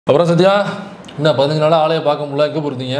அப்புறம் சத்யா என்ன பதினஞ்சு நாளாக ஆளைய பார்க்க முடியல எங்கே போயிருந்தீங்க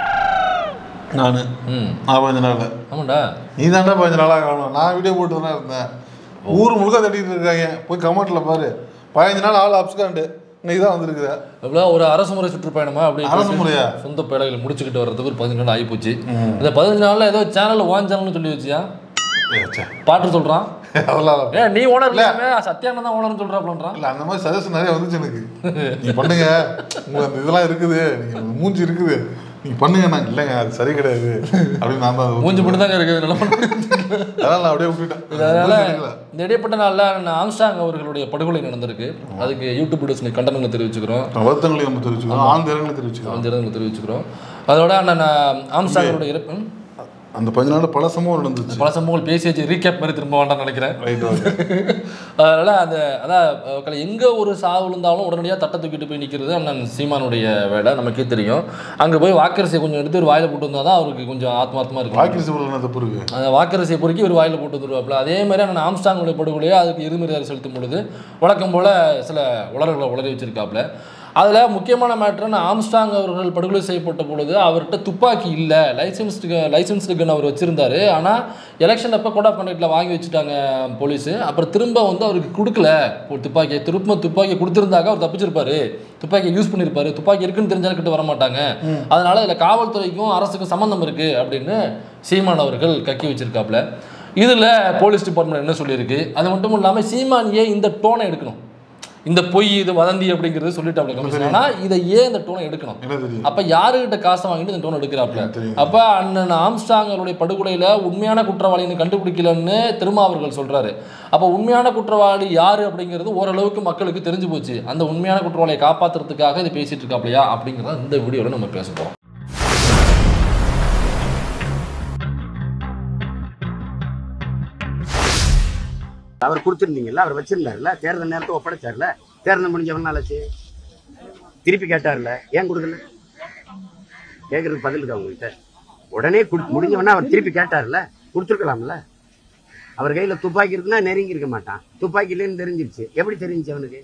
நான் ம் நான் கொஞ்ச நாள் ஆமாண்டா நீ தாண்டா கொஞ்ச நாளாக காணும் நான் வீடியோ போட்டு தானே இருந்தேன் ஊர் முழுக்க தட்டிட்டு இருக்காங்க போய் கமெண்ட்ல பாரு பதினஞ்சு நாள் ஆள் அப்ஸ்காண்டு இன்னைக்கு தான் வந்திருக்குற அப்படின்னா ஒரு அரசு முறை சுற்றுப்பயணமா அப்படி அரசு முறையா? சொந்த பேடைகளை முடிச்சுக்கிட்டு வர்றதுக்கு ஒரு பதினஞ்சு நாள் ஆகிப்போச்சு இந்த பதினஞ்சு நாளில் ஏதோ சேனல் ஓன் சேனல்னு சொல்லி வச்சியா ஏ, ச்சே. பாட்டு சொல்கிறான் அதெல்லாம் ஏ நீ ஓனர் இல்லாம சத்யானந்த் தான் ஓனர்னு சொல்கிறாப்லன்றான் இல்ல அந்த மாதிரி சஜஷன் நிறைய வந்துச்சு எனக்கு நீ பண்ணுங்க உங்களுக்கு அந்த இதெல்லாம் இருக்குது நீங்க மூஞ்சி இருக்குது நீங்க பண்ணுங்க நான் இல்லைங்க அது சரி கிடையாது அப்படின்னு நான் தான் மூஞ்சி மட்டும் தாங்க இருக்குது நல்லா அதனால நான் அப்படியே விட்டுட்டேன் அதனால மூஞ்சி எடுக்கல. இந்த இடைப்பட்ட நாளில் ஆம்ஸ்டாங் அவர்களுடைய படுகொலை நடந்திருக்கு அதுக்கு யூடியூப் வீடியோஸ் கண்டனங்களை தெரிவிச்சுக்கிறோம் வருத்தங்களை நம்ம தெரிவிச்சுக்கிறோம் ஆழ்ந்த இரங்கலை தெரிவிச்சுக்கிறோம் வந்து தெரிவிச்சுக்கிறோம் அதோட அண்ணன் ஆம்ஸ்டாங்கோட இறப்பு ம்? அந்த கொஞ்ச நாள் பல சம்பவம் நடந்துச்சு பல சம்பவங்கள் பேசி வச்சு ரீகேப் மாதிரி திரும்ப வேண்டாம்னு நினைக்கிறேன் ரைட் ஓகே அதனால அந்த அதான் அஹ், எங்க ஒரு சாவு விழுந்தாலும் உடனடியாக தட்டை தூக்கிட்டு போய் நிற்கிறது அண்ணன் சீமானுடைய வேலை நமக்கே தெரியும் அங்கே போய் வாக்கரசியை கொஞ்சம் எடுத்து ஒரு வாயில போட்டு வந்தால் தான் அவருக்கு கொஞ்சம் ஆத்மார்த்தமாக இருக்கும் வாக்கி சிவல் என்ன தப்பு இருக்கு அந்த வாக்கரசியை பொறுக்கி ஒரு வாயில போட்டு வந்துருவாப்புல அதே மாதிரி அண்ணன் ஆம்ஸ்டாங்குடைய படுகொலையை அதுக்கு எதிர்மறையாக செலுத்தும் பொழுது வழக்கம் போல சில உலர்களை உளறி வச்சிருக்காப்புல அதில் முக்கியமான மேட்ரு நான் ஆம்ஸ்டாங் அவர்கள் படுகொலை செய்யப்பட்ட பொழுது அவர்கிட்ட துப்பாக்கி இல்லை லைசன்ஸ்டு லைசன்ஸ்டு கன் அவர் வச்சுருந்தாரு ஆனால் எலெக்ஷன் அப்போ கோட் ஆஃப் கண்டக்டில் வாங்கி வச்சுட்டாங்க போலீஸு அப்புறம் திரும்ப வந்து அவருக்கு கொடுக்கல ஒரு துப்பாக்கியை திரும்ப துப்பாக்கியை கொடுத்துருந்தாக்க அவர் தப்பிச்சிருப்பாரு துப்பாக்கியை யூஸ் பண்ணியிருப்பாரு துப்பாக்கி இருக்குன்னு தெரிஞ்சாலும் கிட்ட வர மாட்டாங்க அதனால இதில் காவல்துறைக்கும் அரசுக்கும் சம்மந்தம் இருக்குது அப்படின்னு சீமான் அவர்கள் கக்கி வச்சிருக்காப்புல இதில் போலீஸ் டிபார்ட்மெண்ட் என்ன சொல்லியிருக்கு அது மட்டும் இல்லாமல் சீமான் ஏன் இந்த டோனை எடுக்கணும் இந்த பொய் இது வதந்தி அப்படிங்கிறது சொல்லிட்டாப்ல கமிஷன் ஆனால் இதை ஏன் இந்த டோனை எடுக்கணும் என்ன தெரியும் அப்ப யாருகிட்ட காசை வாங்கிட்டு இந்த டோன் எடுக்கிறாப்ல தெரியும். அப்ப அண்ணன் ஆம்ஸ்டாங் அவருடைய படுகொலையில உண்மையான குற்றவாளின்னு கண்டுபிடிக்கலன்னு திருமாவர்கள் சொல்றாரு அப்ப உண்மையான குற்றவாளி யாரு அப்படிங்கிறது ஓரளவுக்கு மக்களுக்கு தெரிஞ்சு போச்சு அந்த உண்மையான குற்றவாளியை காப்பாத்துறதுக்காக இதை பேசிட்டு இருக்காப்லையா அப்படிங்கிறத இந்த வீடியோல நம்ம பேச போறோம் அவர் கொடுத்துருந்தீங்கல்ல அவர் வச்சிருந்தாருல்ல தேர்தல் நேரத்தை ஒப்படைச்சார்ல தேர்தல் முடிஞ்சவன் நாளாச்சு திருப்பி கேட்டார்ல ஏன் கொடுக்கல கேட்கறதுக்கு பதில் இருக்கா உங்ககிட்ட உடனே குடு- முடிஞ்சவனா அவர் திருப்பி கேட்டார்ல கொடுத்துருக்கலாம்ல அவர் கையில துப்பாக்கி இருக்குன்னா நெருங்கி இருக்க மாட்டான் துப்பாக்கி இல்லைன்னு தெரிஞ்சிருச்சு எப்படி தெரிஞ்சுச்சு அவனுக்கு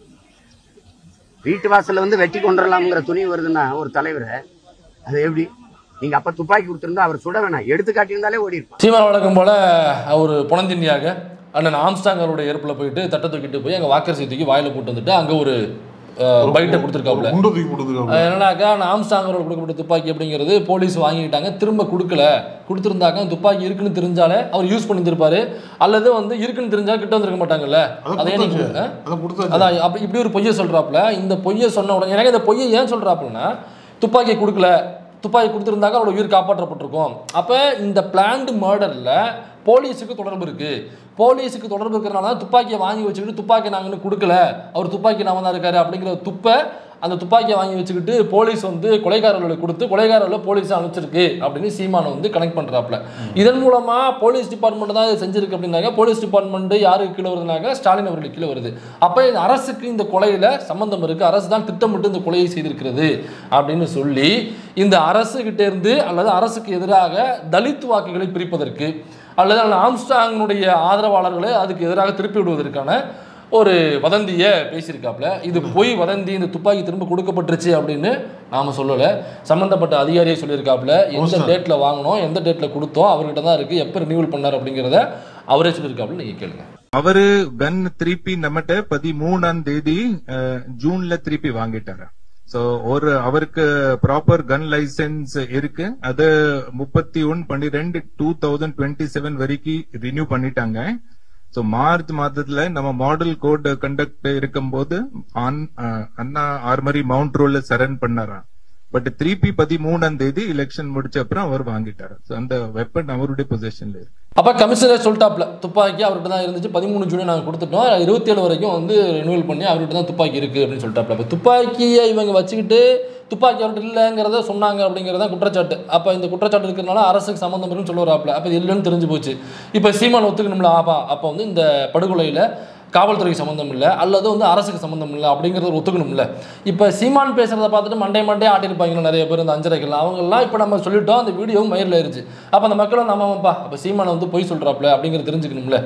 வீட்டு வாசல்ல வந்து வெட்டி கொண்டுடலாம்ங்கிற துணிவு வருதுன்னா ஒரு தலைவரை அது எப்படி நீங்க அப்ப துப்பாக்கி கொடுத்திருந்தா அவர் சுட வேணாம் எடுத்து காட்டியிருந்தாலே ஓடி இருப்பான் சீமான் வழக்கம் போல ஒரு புனந்திண்டியாக அண்ணன் ஆம்ஸ்டாங் அவருடைய ஏற்பில் போயிட்டு தட்டை தூக்கிட்டு போய் அங்கே வாக்கரசி தூக்கி வாயில போட்டு வந்துட்டு அங்கே ஒரு பைட்டை கொடுத்துருக்காப்புல குண்டு தூக்கி போட்டுருக்காங்க அது என்னன்னாக்கா நான் ஆம்ஸ்டாங் அவர்கள் கொடுக்கப்பட்ட துப்பாக்கி அப்படிங்கிறது போலீஸ் வாங்கிட்டாங்க திரும்ப கொடுக்கல கொடுத்துருந்தாக்க அந்த துப்பாக்கி இருக்குன்னு தெரிஞ்சாலே அவர் யூஸ் பண்ணியிருந்திருப்பாரு அல்லது வந்து இருக்குன்னு தெரிஞ்சா கிட்ட வந்திருக்க மாட்டாங்கல்ல அதான் அதையே நீங்க கொடுத்தாச்சு. ஆ? அதான் கொடுத்தாச்சு அதான் அப்படி இப்படி ஒரு பொய்யை சொல்றாப்புல இந்த பொய்யை சொன்ன உடனே எனக்கு இந்த பொய்யை ஏன் சொல்றாப்புலன்னா துப்பாக்கியை கொடுக்கல துப்பாக்கி கொடுத்துருந்தாக்க அவரோட உயிர் காப்பாற்றப்பட்டிருக்கும் அப்போ இந்த பிளான்டு மர்டரில் போலீஸுக்கு தொடர்பு இருக்கு போலீஸுக்கு தொடர்பு இருக்கிறனால தான் துப்பாக்கியை வாங்கி வச்சுக்கிட்டு துப்பாக்கி நாங்கள் இன்னும் கொடுக்கல அவர் துப்பாக்கி நாம தான் இருக்காரு அப்படிங்கிற துப்பை அந்த துப்பாக்கியை வாங்கி வச்சுக்கிட்டு போலீஸ் வந்து கொலைகாரர்களுக்கு கொடுத்து கொலைகாரர்களை போலீஸ் அனுப்பிச்சிருக்கு அப்படின்னு சீமானை வந்து கனெக்ட் பண்ணுறாப்புல இதன் மூலமா போலீஸ் டிபார்ட்மெண்ட் தான் இதை செஞ்சிருக்கு அப்படின்னாக்க போலீஸ் டிபார்ட்மெண்ட் யாருக்கு கீழே வருதுனாக்க ஸ்டாலின் அவர்களுக்கு கீழே வருது அப்போ இந்த அரசுக்கு இந்த கொலையில சம்பந்தம் இருக்கு அரசு தான் திட்டமிட்டு இந்த கொலையை செய்திருக்கிறது அப்படின்னு சொல்லி இந்த அரசு கிட்ட இருந்து அல்லது அரசுக்கு எதிராக தலித் வாக்குகளை பிரிப்பதற்கு அல்லது அந்த ஆம்ஸ்டாங்கினுடைய ஆதரவாளர்களை அதுக்கு எதிராக திருப்பி விடுவதற்கான ஒரு வதந்தியை பேசியிருக்காப்புல இது பொய் வதந்தி இந்த துப்பாக்கி திரும்ப கொடுக்கப்பட்டுருச்சு அப்படின்னு நாம சொல்லலை சம்மந்தப்பட்ட அதிகாரியே சொல்லியிருக்காப்புல எந்த டேட்ல வாங்கினோம் எந்த டேட்ல கொடுத்தோம் அவர்கிட்ட தான் இருக்கு எப்போ ரினியூவல் பண்ணார் அப்படிங்கிறத அவரே சொல்லியிருக்காப்புல நீங்க கேளுங்க அவரு கன் திருப்பி நம்மகிட்ட பதிமூணாம் தேதி அஹ், ஜூன்ல திருப்பி வாங்கிட்டாரு சோ ஒரு அவருக்கு ப்ராப்பர் கன் லைசென்ஸ் இருக்கு அது முப்பத்தி ஒன்னு பன்னிரெண்டு டூ தௌசண்ட் டுவெண்ட்டி செவன் வரைக்கும் ரினியூ பண்ணிட்டாங்க சோ மார்ச் மாதத்துல நம்ம மாடல் கோட் கண்டக்ட் இருக்கும்போது ஆன் அஹ், அண்ணா ஆர்மரி மவுண்ட் ரோல்ல சரண் பண்ணாராம் பட் திருப்பி பதிமூணாம் தேதி எலெக்ஷன் முடிச்ச அப்புறம் அவர் வாங்கிட்டாரு So, அந்த வெப்பன் அவருடைய பொசிஷன்ல இருக்கு அப்போ கமிஷனர் சொல்லிட்டாப்ல துப்பாக்கி அவர்கிட்ட தான் இருந்துச்சு பதிமூணு ஜூன் நாங்கள் கொடுத்துட்டோம் இருபத்தேழு வரைக்கும் வந்து ரினியூவல் பண்ணி அவர்கிட்ட தான் துப்பாக்கி இருக்குது அப்படின்னு சொல்லிட்டாப்ல அப்போ துப்பாக்கியை இவங்க வச்சுக்கிட்டு துப்பாக்கி அவர்கிட்ட இல்லைங்கிறத சொன்னாங்க அப்படிங்கிறத குற்றச்சாட்டு அப்போ இந்த குற்றச்சாட்டு இருக்கிறனால அரசுக்கு சம்மந்தம் இருக்குன்னு சொல்ல வராப்ல அப்போ இது இல்லைன்னு தெரிஞ்சு போச்சு இப்போ சீமான் ஒத்துக்கணும்ல ஆப்பா அப்போ வந்து இந்த படுகொலையில் காவல்துறைக்கு சம்மந்தம் இல்லை அல்லது வந்து அரசுக்கு சம்மந்தம் இல்லை அப்படிங்கிறத ஒரு ஒத்துக்கணும்ல இப்போ சீமான் பேசுறத பார்த்துட்டு மண்டே மண்டே ஆட்டிருப்பாங்க நிறைய பேர் இந்த அஞ்சரைகள் அவங்கெல்லாம் இப்போ நம்ம சொல்லிட்டோம் அந்த வீடியோவும் மயிரில் இருந்துச்சு அப்போ அந்த மக்களும் நம்ம ஆமாப்பா அப்போ சீமான் வந்து பொய் சொல்கிறாப்புல அப்படிங்கிறது தெரிஞ்சுக்கணும்ல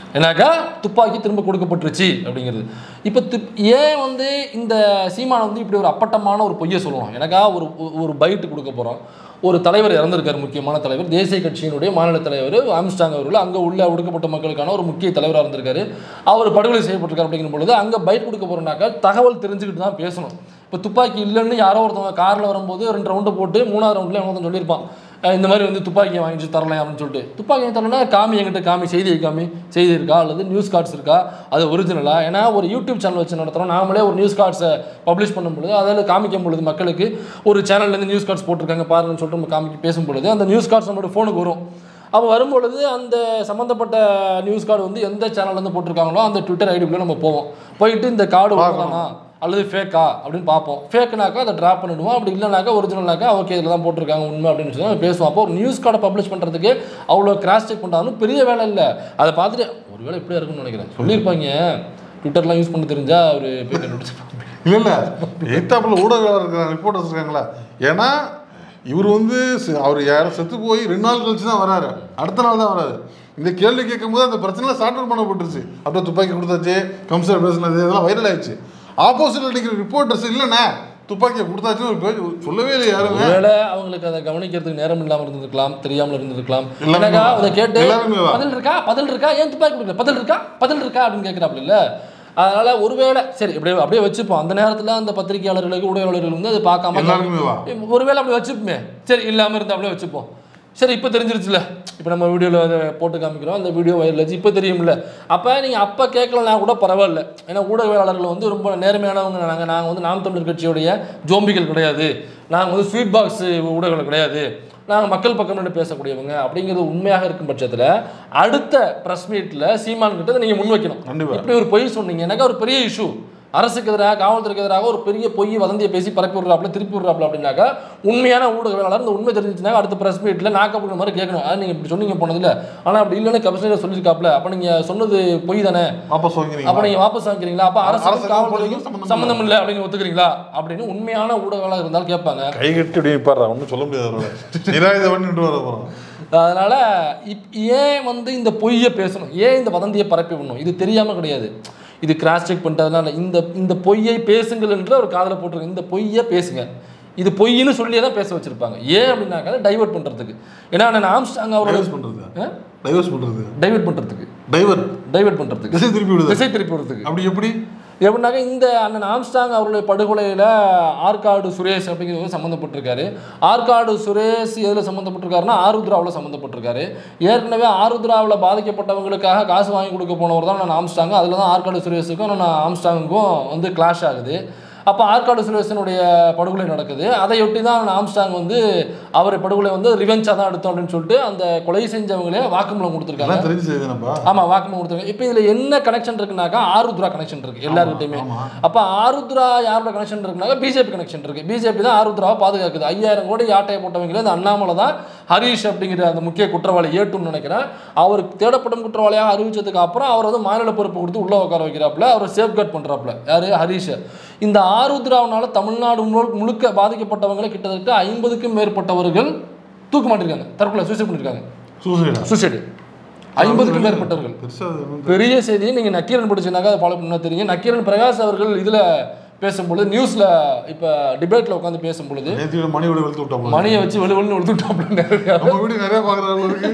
ஏன்னாக்கா துப்பாக்கி திரும்ப கொடுக்கப்பட்டுருச்சு அப்படிங்கிறது இப்போ துப் ஏன் வந்து இந்த சீமானை வந்து இப்படி ஒரு அப்பட்டமான ஒரு பொய்யை சொல்லணும் எனக்கா ஒரு ஒரு பைட்டு கொடுக்க போகிறோம் ஒரு தலைவர் இறந்திருக்காரு முக்கியமான தலைவர் தேசிய கட்சியினுடைய மாநில தலைவர் ஆம்ஸ்டாங் அவர்கள் அங்கே உள்ள ஒடுக்கப்பட்ட மக்களுக்கான ஒரு முக்கிய தலைவராக இருந்திருக்காரு அவர் படுகொலை செய்யப்பட்டிருக்காரு அப்படிங்கிற பொழுது அங்கே பைட் கொடுக்க போகிறோம்னாக்கா தகவல் தெரிஞ்சுக்கிட்டு தான் பேசணும் இப்போ துப்பாக்கி இல்லைன்னு யாரோ ஒருத்தவங்க காரில் வரும்போது ரெண்டு ரவுண்டு போட்டு மூணாவது ரவுண்டில் ஒருத்தன் சொல்லியிருப்பான் அஹ் இந்த மாதிரி வந்து துப்பாக்கியை வாங்கிச்சு தரலாம் அப்படின்னு சொல்லிட்டு துப்பாக்கி வாங்கி தரலன்னா காமி என்கிட்ட காமி செய்தியை காமி செய்தி இருக்கா அல்லது நியூஸ் கார்ட்ஸ் இருக்கா அது ஒரிஜினலா ஏன்னா ஒரு யூடியூப் சேனல் வச்சு நடத்துகிறோம் நாமளே ஒரு நியூஸ் கார்ட்ஸை பப்ளிஷ் பண்ணும் பொழுது அதில் காமிக்கும் பொழுது மக்களுக்கு ஒரு சேனல்லேருந்து நியூஸ் கார்ட்ஸ் போட்டிருக்காங்க பாருங்கன்னு சொல்லிட்டு நம்ம காமிக்க பேசும் பொழுது அந்த நியூஸ் கார்ட்ஸ் நம்மளோட ஃபோனுக்கு வரும் அப்போ வரும்பொழுது அந்த சம்மந்தப்பட்ட நியூஸ் கார்டு வந்து எந்த சேனல்லேருந்து போட்டிருக்காங்களோ அந்த ட்விட்டர் ஐடிக்குள்ளே நம்ம போவோம் போயிட்டு இந்த கார்டு வாங்கலாமா அல்லது ஃபேக்கா அப்படின்னு பார்ப்போம் ஃபேக்குனாக்கா அதை ட்ராப் பண்ணிடுவோம் அப்படி இல்லைனாக்கா ஒரிஜினல்னாக்கா ஓகே இதில் தான் போட்டிருக்காங்க உண்மை அப்படின்னு சொல்லி நம்ம பேசுவோம் அப்போ ஒரு நியூஸ் கார்டை பப்ளிஷ் பண்ணுறதுக்கு அவ்வளோ கிராஸ் செக் பண்ணுறாலும் பெரிய வேலை இல்லை அதை பார்த்துட்டு ஒருவேளை இப்படியா இருக்கும்னு நினைக்கிறேன் சொல்லியிருப்பாங்க ட்விட்டர்லாம் யூஸ் பண்ண தெரிஞ்சா ஒரு பேர் கண்டுபிடிச்சிருப்பாங்க இல்ல இல்ல எய்த்தாப்புல ஊடகங்கள் இருக்கிற ரிப்போர்ட்டர்ஸ் இருக்காங்களா ஏன்னா இவர் வந்து செ- அவர் யாரும் செத்து போய் ரெண்டு நாள் கழிச்சு தான் வராரு அடுத்த நாள் தான் வராரு இந்த கேள்வி கேட்கும்போது அந்த பிரச்சனை சார்ட் அவுட் பண்ணப்பட்டுருச்சு அப்படியே துப்பாக்கி கொடுத்தாச்சு கம்சர் பேசினது இதெல்லாம் வைரல் ஆயிடுச்சு ஆப்போசிட்ல நிற்கிற ரிப்போர்ட்டர்ஸ் இல்லைண்ணே துப்பாக்கியை கொடுத்தாச்சுன்னு ஒரு பேர் சொல்லவே இல்லை யாருமே ஒருவேளை அவங்களுக்கு அதை கவனிக்கிறதுக்கு நேரம் இல்லாமல் இருந்திருக்கலாம் தெரியாமல் இருந்திருக்கலாம் எல்லாருமே எனக்கா அதை கேட்டு எல்லாருமே வா. பதில் இருக்கா பதில் இருக்கா ஏன் துப்பாக்கி கொடுக்கல பதில் இருக்கா பதில் இருக்கா அப்படின்னு கேட்குறாப்புல இல்ல அதனால ஒருவேளை சரி அப்படியே அப்படியே வச்சுப்போம் அந்த நேரத்துல அந்த பத்திரிகையாளர்களுக்கு ஊடகவாளர்கள் வந்து அதை பார்க்காம எல்லாருக்குமே வா. ஒருவேளை அப்படி வச்சுப்போமே சரி இல்லாம இருந்தா அப்படியே வச்சுப்போம் சரி இப்போ தெரிஞ்சிருச்சுல இப்போ நம்ம வீடியோவில் அதை போட்டு காமிக்கிறோம் அந்த வீடியோ வைரல் ஆச்சு இப்போ தெரியும்ல அப்போ நீங்கள் அப்போ கேட்கலனா கூட பரவாயில்ல ஏன்னா ஊடகவியலாளர்கள் வந்து ரொம்ப நேர்மையானவங்க நாங்கள் நாங்கள் வந்து நாம் தமிழர் கட்சியுடைய ஜோம்பிகள் கிடையாது நாங்கள் வந்து ஸ்வீட் பாக்ஸ் ஊடகங்கள் கிடையாது நாங்கள் மக்கள் பக்கம் நின்று பேசக்கூடியவங்க அப்படிங்கிறது உண்மையாக இருக்கும் பட்சத்தில் அடுத்த ப்ரெஸ் மீட்டில் சீமான் கிட்ட நீங்கள் முன்வைக்கணும் கண்டிப்பா. இப்படி ஒரு பொய் சொன்னீங்க எனக்கு ஒரு பெரிய இஷ்யூ அரசுக்கு எதிராக காவல்துறைக்கு எதிராக ஒரு பெரிய பொய் வதந்தியை பேசி பரப்பி விடுறாப்புல திருப்பி விடுறாப்புல அப்படின்னாக்கா உண்மையான ஊடகவியலாளர் இந்த உண்மை தெரிஞ்சிச்சுனா அடுத்த பிரஸ் மீட்டில் நாக்கப்படுற மாதிரி கேட்கணும் அது நீங்கள் இப்படி சொன்னீங்க போனதில்ல ஆனால் அப்படி இல்லைன்னு கமிஷனர் சொல்லியிருக்காப்புல அப்போ நீங்கள் சொன்னது பொய் தானே வாபஸ் அப்போ வாங்கிறீங்க நீங்கள் வாபஸ் வாங்கிக்கிறீங்களா அப்போ அரசு அரசுக்கும் காவல்துறைக்கும் சம்மந்தம் சம்மந்தம் இல்லை அப்படின்னு ஒத்துக்கிறீங்களா அப்படின்னு உண்மையான ஊடகங்களாக இருந்தாலும் கேட்பாங்க கை கட்டி அப்படியே பாடுறா ஒன்றும் சொல்ல முடியாது அவரோட நிராயுதவன் வர போகிறோம் அதனால இப் ஏன் வந்து இந்த பொய்யை பேசணும் ஏன் இந்த வதந்தியை பரப்பி விடணும் இது தெரியாம கிடையாது இது கிராஸ் செக் பண்ணிட்டதுனால இந்த இந்த பொய்யை பேசுங்கள் என்று ஒரு காதில் போட்டிருங்க இந்த பொய்யை பேசுங்க இது பொய்ன்னு சொல்லியே தான் பேச வச்சிருப்பாங்க ஏன் அப்படின்னாக்கா டைவர்ட் பண்றதுக்கு ஏன்னா நான் ஆம்ஸ்டாங் அவரோட டைவர்ஸ் பண்றது டைவர்ஸ் பண்றது டைவர்ட் பண்றதுக்கு டைவர் டைவர்ட் பண்றதுக்கு திசை திருப்பி விடுது திசை திருப்பி விடுறதுக்கு அப்படி எப்படி எப்படின்னாக்க இந்த அண்ணன் ஆம்ஸ்டாங் அவருடைய படுகொலையில் ஆற்காடு சுரேஷ் அப்படிங்கிறவர் சம்மந்தப்பட்டிருக்காரு ஆற்காடு சுரேஷ் எதில் சம்மந்தப்பட்டிருக்காருன்னா ஆருத்ராவில் சம்மந்தப்பட்டிருக்காரு ஏற்கனவே ஆருத்ராவில் பாதிக்கப்பட்டவங்களுக்காக காசு வாங்கி கொடுக்க போனவர் தான் நான் ஆம்ஸ்டாங் அதில் தான் ஆற்காடு சுரேஷுக்கும் நான் ஆம்ஸ்டாங்குக்கும் வந்து கிளாஷ் ஆகுது அப்போ ஆற்காடு சுரேஷனுடைய படுகொலை நடக்குது அதையொட்டி தான் ஆம்ஸ்டாங் வந்து அவர் படுகொலை வந்து ரிவெஞ்சாக தான் எடுத்தோம் அப்படின்னு சொல்லிட்டு அந்த கொலை செஞ்சவங்களே வாக்குமூலம் கொடுத்துருக்காங்க எல்லாம் தெரிஞ்சு செய்வேனப்பா ஆமா வாக்குமூலம் கொடுத்துருக்காங்க இப்போ இதுல என்ன கனெக்ஷன் இருக்குனாக்கா ஆருத்ரா கனெக்ஷன் இருக்கு எல்லாருக்கிட்டையுமே ஆமா. அப்ப ஆருத்ரா யாரோட கனெக்ஷன் இருக்குனாக்கா பிஜேபி கனெக்ஷன் இருக்கு பிஜேபி தான் ஆருத்ராவை பாதுகாக்குது ஐயாயிரம் கோடி ஆட்டையை போட்டவங்களே அந்த அண்ணாமலை தான் ஹரீஷ் அப்படிங்கிற அந்த முக்கிய குற்றவாளி ஏட்டுன்னு நினைக்கிறேன் அவர் தேடப்படும் குற்றவாளியாக அறிவிச்சதுக்கு அப்புறம் அவர் வந்து மாநில பொறுப்பு கொடுத்து உள்ள உட்கார வைக்கிறாப்புல அவரை சேஃப்கார்ட் பண்றாப்புல யாரு ஹரீஷ் இந்த ஆருத்ராவுனால தமிழ்நாடு முழு- முழுக்க பாதிக்கப்பட்டவங்களே கிட்டத்தட்ட ஐம்பதுக்கும் மேற்பட்டவர்கள் தூக்க மாட்டிருக்காங்க தற்கொலை சூசைட் பண்ணிருக்காங்க சூசைடா சூசைடு ஐம்பதுக்கும் மேற்பட்டவர்கள் பெருசா அது ஒண்ணும் பெரிய செய்தி நீங்க நக்கீரன் படிச்சுனாக்கா அதை ஃபாலோ பண்ணா தெரியும் நக்கீரன் பிரகாஷ் அவர்கள் இதுல பேசும்பொழுது நியூஸ்ல இப்ப டிபேட்ல உட்காந்து பேசும்பொழுது நேத்தியோட மணியோட வெளுத்து விட்டா போல மணியை வச்சு வெளு வெளுன்னு ஒழுத்துட்டாப்ல நிறைய நம்ம வீடு நிறைய பாக்குறவங்களுக்கு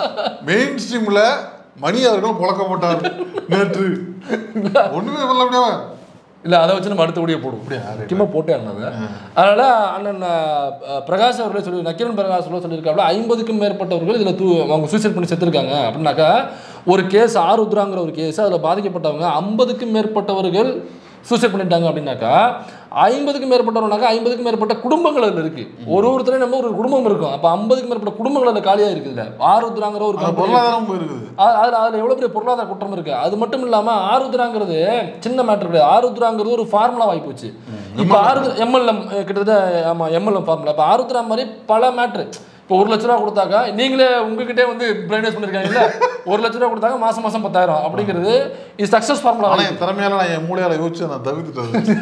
மெயின் ஸ்ட்ரீம்ல மணி அவர்கள் புழக்கப்பட்டார் நேற்று ஒண்ணுமே பண்ணல அப்படியே இல்ல அதை வச்சு நம்ம அடுத்த வீடியோ போடுவோம் அப்படியா? right. முக்கியமாக போட்டே அண்ணன் அதனால அண்ணன் அஹ், பிரகாஷ் அவர்களே சொல்லி நக்கீரன் பிரகாஷ் அவர்களே சொல்லியிருக்காப்ல ஐம்பதுக்கும் மேற்பட்டவர்கள் இதுல தூ அவங்க சூசைட் பண்ணி செத்துருக்காங்க அப்படின்னாக்கா ஒரு கேஸ் ஆருத்ராங்கிற ஒரு கேஸ் அதுல பாதிக்கப்பட்டவங்க ஐம்பதுக்கும் மேற்பட்டவர்கள் சூசைட் பண்ணிட்டாங்க அப்படின்னாக்கா ஐம்பதுக்கும் மேற்பட்டவங்கனாக்கா ஐம்பதுக்கும் மேற்பட்ட குடும்பங்கள் அதில் இருக்கு ஒரு ஒருத்தரையும் நம்ம ஒரு குடும்பம் இருக்கும் அப்போ ஐம்பதுக்கும் மேற்பட்ட குடும்பங்கள் அதில் காலியாக இருக்குதுல்ல ஆருத்ராங்கிற ஒரு அது company பொருளாதாரம் போயிருக்குது அது- அதுல அதுல எவ்வளவு பெரிய பொருளாதார குற்றம் இருக்கு அது மட்டும் இல்லாம ஆருத்ராங்கிறது சின்ன மேட்டர் கிடையாது ஆருத்ராங்கிறது ஒரு ஃபார்முலா வாய்ப்பு போச்சு இப்போ ஆருத்ரா எம்எல்எம் கிட்டத்தட்ட ஆமா எம்எல்எம் ஃபார்முலா இப்போ ஆருத்ரா மாதிரி பல மேட்ரு இப்போ ஒரு லட்ச ரூபா கொடுத்தாக்கா நீங்களே உங்ககிட்டே வந்து பிரைனேஜ் பண்ணிருக்காங்கல்ல ஒரு லட்ச ரூபா கொடுத்தாங்க மாசம் மாசம் பத்தாயிரம் அப்படிங்கிறது இது சக்சஸ் ஃபார்முலா ஆனா என் திறமையால நான் என் மூளையால யோசிச்சு நான் தவிர்த்துட்டேன்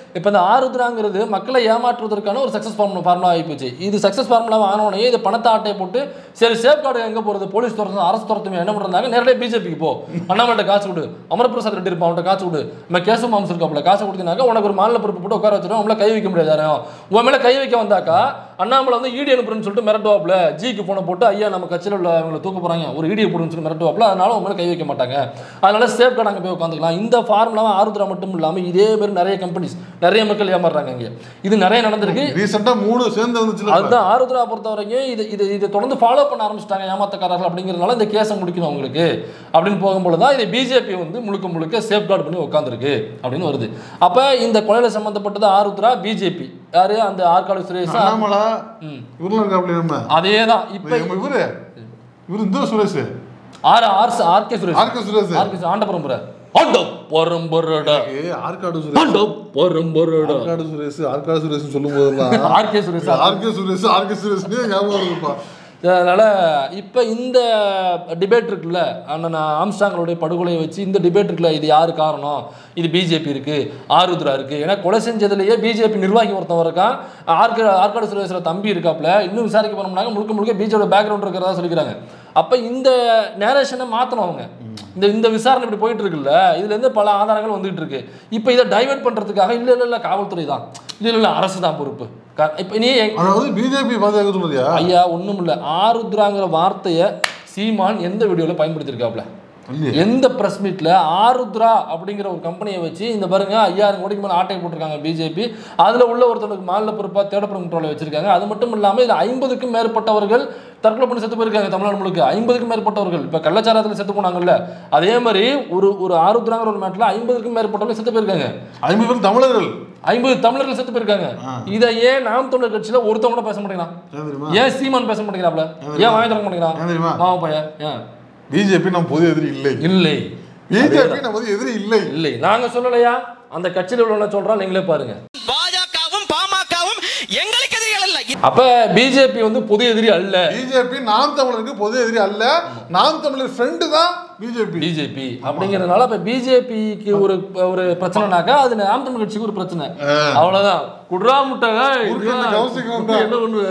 இப்போ இந்த ஆருத்ராங்கிறது மக்களை ஏமாற்றுவதற்கான ஒரு சக்ஸஸ் ஃபார்முலா ஃபார்முலா ஆகி போச்சு இது சக்ஸஸ் ஃபார்முலா ஆனோடனே இது பணத்தை ஆட்டையை போட்டு சரி சேஃப் கார்டு எங்கே போகிறது போலீஸ் துரத்து அரசு துரத்துமே என்ன பண்ணுறாங்க நேரடியாக பிஜேபிக்கு போ அண்ணாமலை காசு கொடு அமரபிரசாத் ரெட்டி இருப்பான் அவன்கிட்ட காசு கொடு நம்ம கேசவ மாம்ஸ் இருக்காப்புல காசு கொடுத்தீங்கன்னாக்கா உனக்கு ஒரு மாநில பொறுப்பு போட்டு உட்கார வச்சிடும் உங்களை கை வைக்க முடியாது யாரையும் உன் மேலே கை வைக்க வந்தாக்கா அண்ணாமலை வந்து ஈடி அனுப்புறேன்னு சொல்லிட்டு மிரட்டுவாப்புல ஜிக்கு போனை போட்டு ஐயா நம்ம கட்சியில் உள்ள அவங்களை தூக்க போகிறாங்க ஒரு ஈடியை போடுன்னு சொல்லி மிரட்டுவாப்புல அதனால உன் மேலே கை வைக்க மாட்டாங்க அதனால சேஃப் கார்டு அங்கே போய் உட்காந்துக்கலாம் இந்த ஃபார்முலாவை ஆருத்ரா மட்டும் இல்லாமல் இதே மாதிரி நிறைய கம்பெனிஸ் நிறைய மக்கள் ஏமாறுறாங்க இங்கே இது நிறைய நடந்திருக்கு ரீசெண்டா மூணு சேர்ந்து வந்துச்சுல இப்ப. அதுதான் ஆருத்ரா பொறுத்த வரைக்கும் இது இது இதை தொடர்ந்து ஃபாலோ பண்ண ஆரம்பிச்சிட்டாங்க ஏமாத்தக்காரர்கள் அப்படிங்கிறதுனால இந்த கேஸை முடிக்கணும் அவங்களுக்கு அப்படின்னு போகும்போது தான் இதை பிஜேபி வந்து முழுக்க முழுக்க சேஃப் கார்டு பண்ணி உட்காந்துருக்கு அப்படின்னு வருது அப்போ இந்த கொலையில் சம்மந்தப்பட்டது ஆருத்ரா பிஜேபி யாரு அந்த ஆற்காடு சுரேஷ் அண்ணாமலா ம். இவரெல்லாம் இருக்காப்ல நம்ம அதே தான் இப்போ நம்ம இவரு இவரு இந்த Suresh R R RK Suresh RK Suresh RK ஆண்ட பரம்பரை ஆண்ட பரம்பரடா ஏ ஆற்காடு சுரேஷ் ஆண்ட பரம்பரடா ஆற்காடு சுரேஷ் ஆற்காடு சுரேஷ் சொல்லும் போதெல்லாம் RK Suresh RK Suresh RK சுரேஷ்னே ஞாபகம் இருக்குப்பா அதனால் இப்போ இந்த டிபேட் இருக்குல்ல அண்ணன் ஆம்ஸ்டாங்களுடைய படுகொலையை வச்சு இந்த டிபேட் இருக்குல்ல இது யாரு காரணம் இது பிஜேபி இருக்குது ஆருத்ரா இருக்குது ஏன்னா கொலை செஞ்சதுலேயே பிஜேபி நிர்வாகி ஒருத்தன் இருக்கான் ஆர்கே ஆற்காடு சுரேஸ்வர தம்பி இருக்காப்புல இன்னும் விசாரிக்க போனோம்னாங்க முழுக்க முழுக்க பிஜேபியோட பேக்ரவுண்ட் இருக்கிறதா சொல்லிக்கிறாங்க அப்போ இந்த நேரேஷனை மாற்றணும் அவங்க இந்த இந்த விசாரணை இப்படி போயிட்டு இருக்குல்ல இதுலேருந்து பல ஆதாரங்கள் வந்துகிட்டு இருக்கு இப்போ இதை டைவர்ட் பண்ணுறதுக்காக இல்லை இல்லை இல்லை காவல்துறை தான் இல்லை இல்லை அரசு தான் பொறுப்பு இப்போ நீ எங்க- அதாவது பிஜேபி பாதுகாக்க சொல்லுறியா ஐயா ஒண்ணும் இல்ல ஆருத்ராங்கிற வார்த்தையை சீமான் எந்த வீடியோல பயன்படுத்தியிருக்காப்ல இல்லையே. எந்த பிரஸ் மீட்ல ஆருத்ரா அப்படிங்கிற ஒரு கம்பெனியை வச்சு இந்த பாருங்க ஐயாயிரம் கோடிக்கு மேல ஆட்டை போட்டிருக்காங்க பிஜேபி அதுல உள்ள ஒருத்தனுக்கு மாநில பொறுப்பா தேடப்படும் கண்ட்ரோலை வச்சிருக்காங்க அது மட்டும் இல்லாம இது ஐம்பதுக்கும் மேற்பட்டவர்கள் தற்கொலை பண்ணி செத்து போயிருக்காங்க தமிழ்நாடு முழுக்க ஐம்பதுக்கும் மேற்பட்டவர்கள் இப்ப கள்ளச்சாரத்தில் செத்து போனாங்கல்ல அதே மாதிரி ஒரு ஒரு ஆருத்ராங்கிற ஒரு மேட்டில் ஐம்பதுக்கும் மேற்பட்டவர்கள் செத்து போயிருக்காங்க ஐம்பது பேர் தமிழர்கள் ஐம்பது தமிழர்கள் செத்து போயிருக்காங்க இதை ஏன் நாம் தமிழர் கட்சியில ஒருத்தவங்க கூட பேச மாட்டேங்கிறான் ஏன் தெரியுமா ஏன் சீமான் பேச மாட்டேங்கிறாப்ல ஏன் வாங்கி தர மாட்டேங்கிறான் ஏன் தெரியுமா மாமா பையன் ஏன் பிஜேபி நம்ம பொது எதிரி இல்லை இல்லை பிஜேபி நம்ம பொது எதிரி இல்லை இல்லை நாங்க சொல்லலையா அந்த கட்சியில் உள்ளவன சொல்றோம் நீங்களே பாருங்க பாஜகவும் பாமகவும் எங்களுக்கு எதிரிகள் அல்ல அப்ப பிஜேபி வந்து பொது எதிரி அல்ல பிஜேபி நாம் தமிழருக்கு பொது எதிரி அல்ல நாம் தமிழர் ஃப்ரெண்டு தான் பிஜேபி பிஜேபி அப்படிங்கறதுனால இப்ப பிஜேபிக்கு ஒரு ஒரு பிரச்சனைனாக்கா அது நாம் தமிழ் கட்சிக்கு ஒரு பிரச்சனை அவ்வளவுதான் குட்ரா முட்டை ஏய், குறுக்க கவுசிக்கு குறுக்க வந்தா. என்ன பண்ணுவ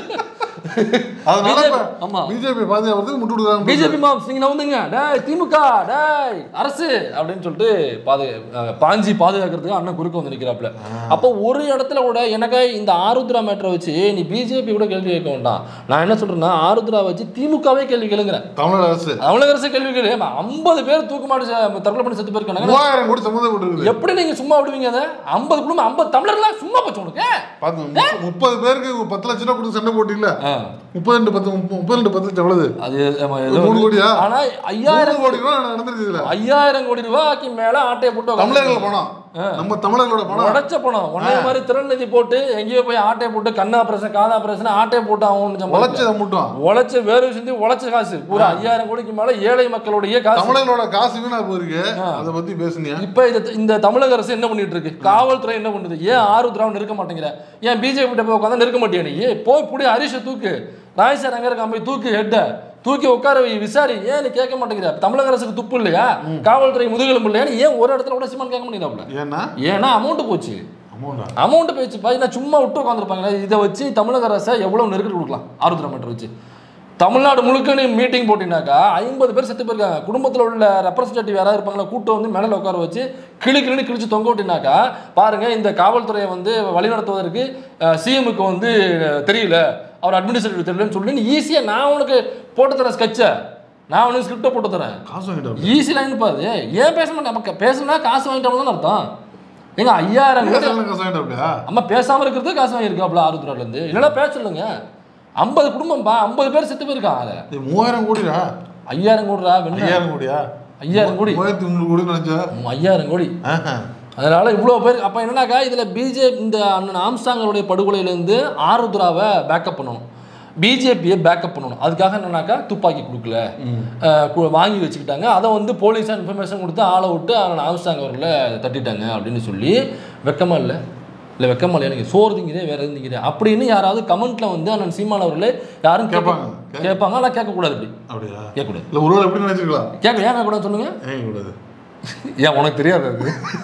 அதனால BJP ஆமா. பிஜேபி பாதுகாப்பு முட்டு கொடுக்குறாங்க பிஜேபி மாம்ஸ் நீங்க நவுந்துங்க டேய் திமுக டேய் அரசு அப்படின்னு சொல்லிட்டு பாது அஹ் பாஞ்சி பாதுகாக்கிறதுக்கு அண்ணன் குறுக்க வந்து நிற்கிறாப்புல அப்போ ஒரு இடத்துல கூட எனக்கு இந்த ஆருத்ரா மேட்டரை வச்சு நீ பிஜேபி கூட கேள்வி கேட்க வேண்டாம் நான் என்ன சொல்றேன்னா ஆருத்ரா வச்சு திமுகவே கேள்வி கேளுங்கிறேன் தமிழக அரசு தமிழக அரசு கேள்வி கேளு ஐம்பது பேர் தூக்குமாடி ச- தற்கொலை பண்ணி செத்து போயிருக்காங்க மூவாயிரம் கோடி சம்மந்தப்பட்டிருக்குது எப்படி நீங்க சும்மா விடுவீங்க அதை ஐம்பது குடும்பம் ஐம்பது தமிழர்களா சும்மா போச்சு உனக்கு பார்த்து முப்ப- முப்பது பேருக்கு பத்து லட்ச ரூபா கொடுத்து சண்டை போட்டில்ல ஆ, முப்பது ரெண்டு பத்து முப்ப- முப்பது ரெண்டு பத்து லட்சம் எவ்வளவு அது ஆமா, ஏதோ மூணு கோடியா? ஆனா நூறு ஐயாயிரம் கோடி ரூபா நடந்திருக்கு இதுல ஐயாயிரம் கோடி ரூபாய்க்கு மேல ஆட்டையை போட்டு தமிழர்கள் பணம் நம்ம தமிழர்களோட பணம் உடைச்ச பணம் உடனே மாதிரி திறநிதி போட்டு எங்கேயோ போய் ஆட்டையை போட்டு கண்ணா ஆபரேஷன் காதா ஆபரேஷன் ஆட்டையை போட்டு அவன் உழைச்சதை மட்டும் உழைச்ச வேறு சிந்தி உழைச்ச காசு பூரா ஐயாயிரம் கோடிக்கு மேல ஏழை மக்களுடைய காசு தமிழர்களோட காசு வீணா போயிருக்கு அதை பத்தி பேசுனியா இப்ப இது இந்த தமிழக அரசு என்ன பண்ணிட்டு இருக்கு காவல்துறை என்ன பண்ணுது ஏன் ஆறு திராவன் நிற்க மாட்டேங்கிற ஏன் பிஜேபி கிட்ட போய் உட்காந்தா நிற்க மாட்டியா நீ போய் புடி ஹரிஷை தூக்கு ராஜேஷ் அங்க இருக்க போய் தூக்கு ஹெட்ட தூக்கி உட்கார வை விசாரி ஏன் நீ கேட்க மாட்டேங்கிற தமிழக அரசுக்கு துப்பு இல்லையா காவல்துறை முதுகெலும்பு இல்லையா நீ ஏன் ஒரு இடத்துல கூட சீமான் கேட்க மாட்டேங்கிறாப்ல ஏன்னா ஏன்னா அமௌண்ட் போச்சு அமௌண்டா அமௌண்ட் போயிடுச்சு பார்த்தீங்கன்னா சும்மா விட்டு உட்காந்துருப்பாங்க இதை வச்சு தமிழக அரசை எவ்வளோ நெருக்கடி கொடுக்கலாம் ஆருத்ரா மீட்டர் வச்சு தமிழ்நாடு முழுக்க நீ மீட்டிங் போட்டினாக்கா ஐம்பது பேர் செத்து போயிருக்காங்க குடும்பத்தில் உள்ள ரெப்ரஸன்டேட்டிவ் யாராவது இருப்பாங்களா கூட்டம் வந்து மேலே உட்கார வச்சு கிளி கிளி கிழிச்சு தொங்க விட்டினாக்கா பாருங்க இந்த காவல்துறையை வந்து வழிநடத்துவதற்கு சிஎம்முக்கு வந்து தெரியல அவர் அட்மினிஸ்ட்ரேட்டிவ் தெரியலன்னு சொல்லி நீ ஈஸியாக நான் உனக்கு போட்டு தரேன் ஸ்கெட்சை நான் உனக்கு ஸ்கிரிப்டை போட்டு தரேன் காசு வாங்கிட்டா ஈஸி லைன் பாது ஏன் பேச மாட்டேன் நமக்கு பேசணும்னா காசு வாங்கிட்டோம்னு அர்த்தம் ஏங்க ஐயாயிரம் கோடி காசு வாங்கிட்டாப்லையா அம்மா பேசாம இருக்கிறது காசு வாங்கியிருக்காப்ல ஆருத்ரால இருந்து இல்லைன்னா பேச சொல்லுங்க ஐம்பது குடும்பம்பா ஐம்பது பேர் செத்து போயிருக்கான் அதுல இது மூவாயிரம் கோடிடா ஐயாயிரம் கோடிடா வெண்ண ஐயாயிரம் கோடியா ஐயாயிரம் கோடி மூவாயிரத்தி முந்நூறு கோடி நினைச்சா ம், ஐயாயிரம் கோடி ஆஹா. அதனால இவ்வளோ பேர் அப்போ என்னன்னாக்கா இதில் பிஜேபி இந்த அண்ணன் ஆம்ஸ்டாங்களுடைய படுகொலையிலேருந்து ஆருத்ராவை பேக்கப் பண்ணணும் பிஜேபியை பேக்கப் பண்ணணும் அதுக்காக என்னன்னாக்கா துப்பாக்கி கொடுக்கல அஹ், கு- வாங்கி வச்சுக்கிட்டாங்க அதை வந்து போலீஸாக இன்ஃபர்மேஷன் கொடுத்து ஆளை விட்டு அண்ணன் ஆம்ஸ்டாங் அவர்களை தட்டிட்டாங்க அப்படின்னு சொல்லி வெக்கமா இல்லை இல்லை வெக்கமா இல்லை எனக்கு சோறு திங்கிறே வேற எதுவும் திங்கிறே அப்படின்னு யாராவது கமெண்ட்ல வந்து அண்ணன் சீமான் அவர்களே யாரும் கேட்பாங்க. கேட்பாங்க கேட்பாங்க ஆனால் கேட்கக்கூடாது இப்படி அப்படியா கேட்கக்கூடாது இல்ல ஒருவேளை எப்படி நினைச்சிருக்கலாம் கேட்க ஏன் கேட்கக்கூடாது சொல்லுங்க ஏன் கூடாது ஏன் உனக்கு தெரியாது அது